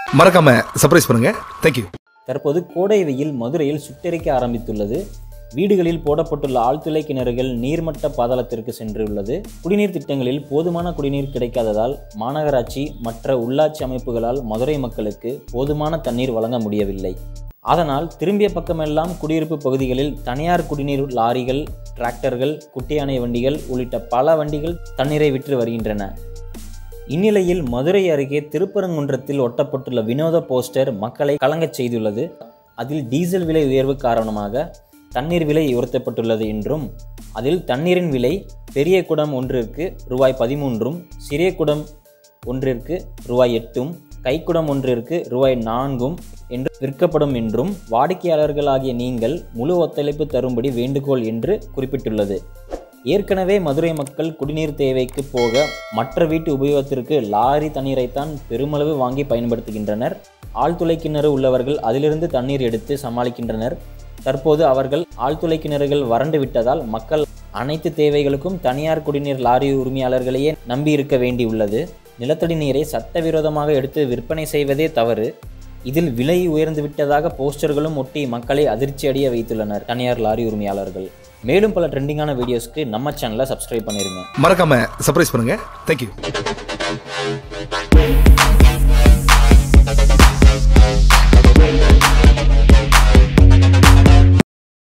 மறக்காம சர்ப்ரைஸ் பண்ணுங்க தேங்க்யூ தற்போது கோடை வெயில் மதுரையில் சுட்டெரிக்க ஆரம்பித்துள்ளது வீடுகளில் போடப்பட்டுள்ள ஆழ்துளை கிணறுகள் நீர்மட்ட பாதாளத்திற்கு சென்றுள்ளது குடிநீர் திட்டங்களில் போதுமான குடிநீர் கிடைக்காததால் மாநகராட்சி மற்ற உள்ளாட்சி அமைப்புகளால் மதுரை மக்களுக்கு போதுமான தண்ணீர் வழங்க முடியவில்லை அதனால் திரும்பிய பக்கமெல்லாம் குடியிருப்பு பகுதிகளில் தனியார் குடிநீர் லாரிகள் டிராக்டர்கள் குட்டியானை வண்டிகள் உள்ளிட்ட பல வண்டிகள் தண்ணீரை விற்று வருகின்றன இந்நிலையில் மதுரை அருகே திருப்பரங்குன்றத்தில் ஒட்டப்பட்டுள்ள வினோத போஸ்டர் மக்களை கலங்கச் செய்துள்ளது அதில் டீசல் விலை உயர்வு காரணமாக தண்ணீர் விலை உயர்த்தப்பட்டுள்ளது என்றும் அதில் தண்ணீரின் விலை பெரிய குடம் ஒன்றிற்கு ரூபாய் பதிமூன்றும் சிறிய குடம் ஒன்றிற்கு ரூபாய் எட்டும் கைக்குடம் ஒன்றிற்கு ரூபாய் நான்கும் என்று விற்கப்படும் என்றும் வாடிக்கையாளர்களாகிய நீங்கள் முழு ஒத்துழைப்பு தரும்படி வேண்டுகோள் என்று குறிப்பிட்டுள்ளது ஏற்கனவே மதுரை மக்கள் குடிநீர் தேவைக்கு போக மற்ற வீட்டு உபயோகத்திற்கு லாரி தண்ணீரைத்தான் பெருமளவு வாங்கி பயன்படுத்துகின்றனர் ஆழ்துளை கிணறு உள்ளவர்கள் அதிலிருந்து தண்ணீர் எடுத்து சமாளிக்கின்றனர் தற்போது அவர்கள் ஆழ்துளை கிணறுகள் வறண்டு விட்டதால் மக்கள் அனைத்து தேவைகளுக்கும் தனியார் குடிநீர் லாரி உரிமையாளர்களையே நம்பியிருக்க வேண்டியுள்ளது நிலத்தடி நீரை சட்டவிரோதமாக எடுத்து விற்பனை செய்வதே தவறு இதில் விலை உயர்ந்து விட்டதாக போஸ்டர்களும் ஒட்டி மக்களை அதிர்ச்சியடைய வைத்துள்ளனர் தனியார் லாரி உரிமையாளர்கள் மேலும் பல ட்ரெண்டிங்கான வீடியோஸ்க்கு நம்ம சேனலை சப்ஸ்கிரைப் பண்ணிருங்க மறக்காம சர்ப்ரைஸ் பண்ணுங்க தேங்க்யூ